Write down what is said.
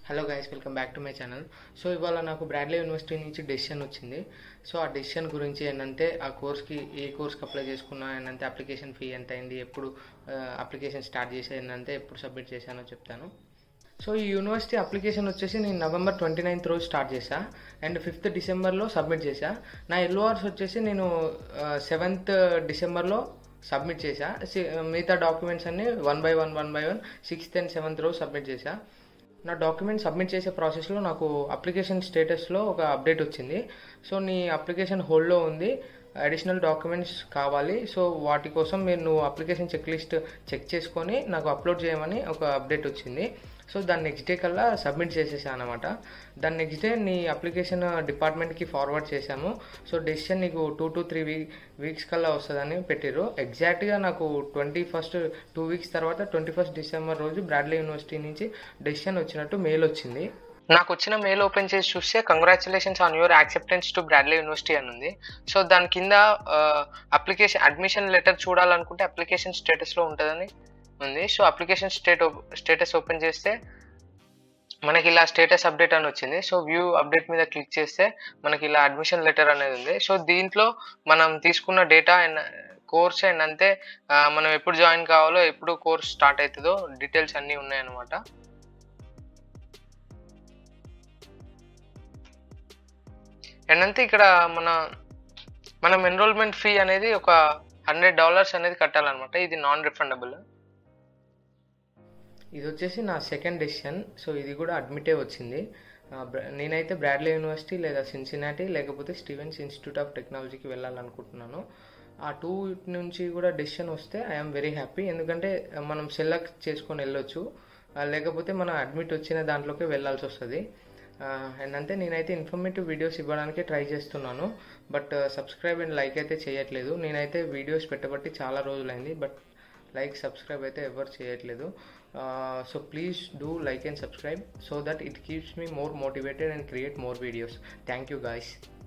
hello guys welcome back to my channel so ఇవాళ నాకు Bradley university నుంచి decision వచ్చింది సో ఆ డెసిషన్ గురించి ఏంటంటే ఆ కోర్స్కి ఏ కోర్స్కి అప్లై చేసుకున్నా ఏంటంటే అప్లికేషన్ ఫీ ఎంత అయింది ఎప్పుడు అప్లికేషన్ స్టార్ట్ చేసే ఏంటంటే ఎప్పుడు సబ్మిట్ చేశానో చెప్తాను సో ఈ యూనివర్సిటీ అప్లికేషన్ వచ్చేసి నేను నవంబర్ ట్వంటీ నైన్త్ రోజు స్టార్ట్ చేశా అండ్ ఫిఫ్త్ డిసెంబర్లో సబ్మిట్ చేశా నా ఎల్ఓఆర్స్ వచ్చేసి నేను సెవెంత్ డిసెంబర్లో సబ్మిట్ చేశా సి- మిగతా డాక్యుమెంట్స్ అన్ని one by one one by one sixth and seventh రోజు సబ్మిట్ చేశా నా డాక్యుమెంట్ సబ్మిట్ చేసే ప్రాసెస్లో నాకు అప్లికేషన్ స్టేటస్లో ఒక అప్డేట్ వచ్చింది సో నీ అప్లికేషన్ హోల్డ్లో ఉంది అడిషనల్ డాక్యుమెంట్స్ కావాలి సో వాటి కోసం మీరు నువ్వు అప్లికేషన్ చెక్ లిస్ట్ చెక్ చేసుకొని నాకు అప్లోడ్ చేయమని ఒక అప్డేట్ వచ్చింది సో దాన్ని నెక్స్ట్ డే కల్లా సబ్మిట్ చేసేసాను అనమాట దాని నెక్స్ట్ డే నీ అప్లికేషన్ డిపార్ట్మెంట్కి ఫార్వర్డ్ చేశాము సో డెసిషన్ నీకు two to three week weeks కల్లా వస్తుందని పెట్టారు ఎగ్జాక్ట్గా నాకు ట్వంటీ ఫస్ట్ టూ వీక్స్ తర్వాత ట్వంటీ ఫస్ట్ డిసెంబర్ రోజు బ్రాడ్లీ యూనివర్సిటీ నుంచి డెసిషన్ వచ్చినట్టు మెయిల్ వచ్చింది నాకు వచ్చిన మెయిల్ ఓపెన్ చేసి చూస్తే congratulations on your acceptance to Bradley university అని ఉంది సో దాని కింద అప్లికేషన్ అడ్మిషన్ లెటర్ చూడాలనుకుంటే అప్లికేషన్ స్టేటస్లో ఉంటుందని ఉంది so application state status open చేస్తే మనకి ఇలా స్టేటస్ అప్డేట్ అని వచ్చింది సో వ్యూ అప్డేట్ మీద క్లిక్ చేస్తే మనకి ఇలా అడ్మిషన్ లెటర్ అనేది ఉంది సో దీంట్లో మనం తీసుకున్న డేటా అండ్ కోర్స్ అండ్ అంతే ఆ, మనం ఎప్పుడు జాయిన్ కావాలో ఎప్పుడు కోర్స్ స్టార్ట్ అవుతుందో డీటెయిల్స్ అన్నీ ఉన్నాయన్నమాట అండ్ అంతే ఇక్కడ మన మనం ఎన్రోల్మెంట్ ఫీ అనేది ఒక హండ్రెడ్ డాలర్స్ అనేది కట్టాలన్నమాట ఇది నాన్ రిఫండబుల్ ఇది వచ్చేసి నా సెకండ్ డెసిషన్ సో ఇది కూడా అడ్మిటే వచ్చింది ఆ, బ్ర- నేనైతే బ్రాడ్లీ యూనివర్సిటీ లేదా సిన్సినాటి లేకపోతే స్టీవెన్స్ ఇన్స్టిట్యూట్ ఆఫ్ టెక్నాలజీకి వెళ్ళాలనుకుంటున్నాను ఆ టూ నుంచి కూడా డెసిషన్ వస్తే ఐఎమ్ వెరీ హ్యాపీ ఎందుకంటే ఆ, మనం సెలెక్ట్ చేసుకొని వెళ్ళొచ్చు ఆ, లేకపోతే మనం అడ్మిట్ వచ్చిన దాంట్లోకి వెళ్ళాల్సి వస్తుంది అండ్ అంతే నేనైతే ఇన్ఫర్మేటివ్ వీడియోస్ ఇవ్వడానికి ట్రై చేస్తున్నాను బట్ సబ్స్క్రైబ్ అండ్ లైక్ అయితే చేయట్లేదు నేనైతే వీడియోస్ పెట్టబట్టి చాలా రోజులైంది బట్ లైక్ సబ్స్క్రైబ్ అయితే ఎవరు చేయట్లేదు so please do like and subscribe so that it keeps me more motivated and create more videos thank you guys